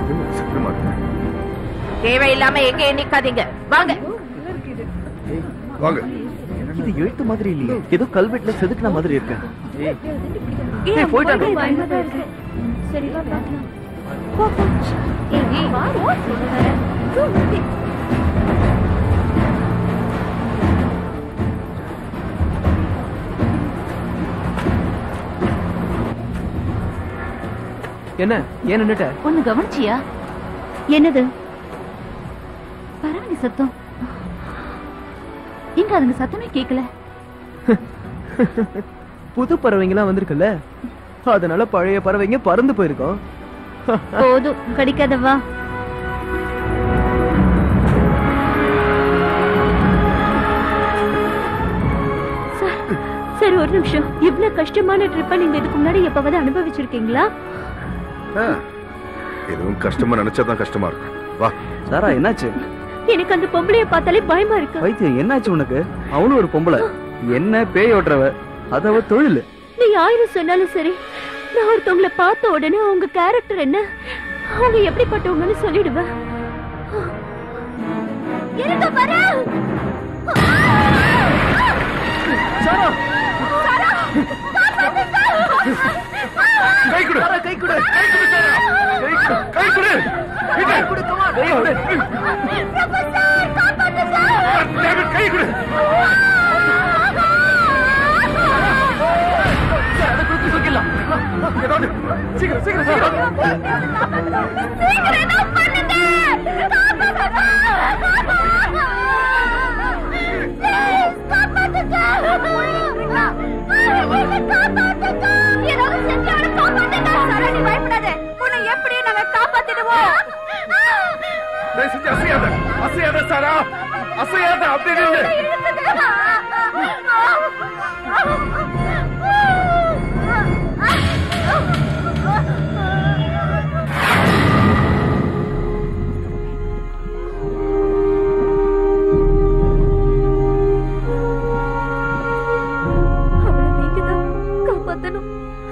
சீக்கிரமா இருக்கு. தேவையில்லாம எங்க நிக்காதீங்க வாங்க வாங்க இது எழுத்து மாதிரி இல்லையே ஏதோ கல்வெட்டுல செதுக்கின மாதிரி இருக்கு ஏய், ஏய், போயிட்டாங்க. பயமாதான் இருக்கு. சரி வா பார்க்கலாம். போ, போ. ஏய், ஏய், வா, போ. போ, ஓகே. என்ன ஏன் நின்னுட்ட ஒண்ணு கவனிச்சியா என்னது பரவாயில்ல சத்தம் இங்க அதுங்க சத்தமே கேட்கல புது பறவைங்கலாம் வந்திருக்குல்ல அதனால பழைய பறவைங்க பறந்து போயிருக்கோம் போதும் கடிக்காதவா சார் சார் ஒரு நிமிஷம் இவ்வளவு கஷ்டமான ட்ரிப்பை நீங்க இதுக்கு முன்னாடி எப்பவாவது அனுபவிச்சிருக்கீங்களா ஆ, எதுவும் கஷ்டமா நினைச்சாதான் கஷ்டமா இருக்கும் வா சாரா என்னாச்சு எனக்கு அந்த பொம்பளைய பார்த்தாலே பயமா இருக்கு வைத்தியம் என்னாச்சு உனக்கு அவனும் ஒரு பொம்பளை என்ன பேய் ஓட்டுறவ அது அவ தொழில் நீ ஆயிரம் சொன்னாலும் சரி நான் ஒருத்தவங்கள பார்த்த உடனே அவங்க கேரக்டர் என்ன அவங்க எப்படிப்பட்டவங்கன்னு சொல்லிடுவேன் இருங்க வரேன் கை கொடு கை கொடு கை கொடு சாரா. கை கொடு கை கொடு டேவிட், கை கொடு ஏதாவது சீக்கிரம் சீக்கிரம் சீக்கிரம் தயவு செஞ்சு அசையாத அசையாத சாரா அசையாத அப்படி நில்லு அவளை நீங்க தான் காப்பாத்தணும்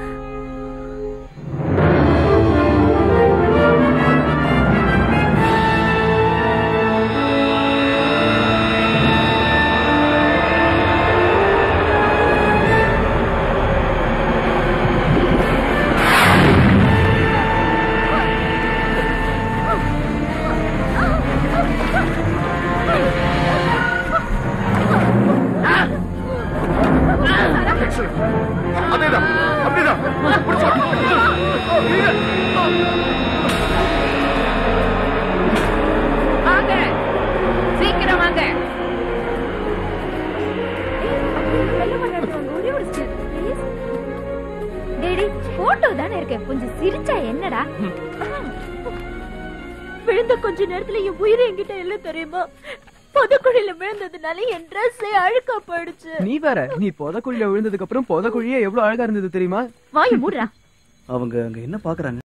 அதேதான் அப்படிதான் பிடிச்சு வாங்க சீக்கிரம் வாங்க டேடி போட்டோ தானே இருக்கேன் கொஞ்சம் சிரிச்சா என்னடா விழுந்த கொஞ்ச நேரத்துல என் உயிர் என்கிட்ட இல்ல தெரியுமா புதக்குழியில விழுந்ததுனால என் ட்ரெஸ் அழுக்கா போயிடுச்சு நீ வேற நீ புதக்குழியில விழுந்ததுக்கு அப்புறம் புதக்குழியே எவ்வளவு அழகா இருந்தது தெரியுமா வாய மூடுறா அவங்க அங்க என்ன பாக்குறாங்க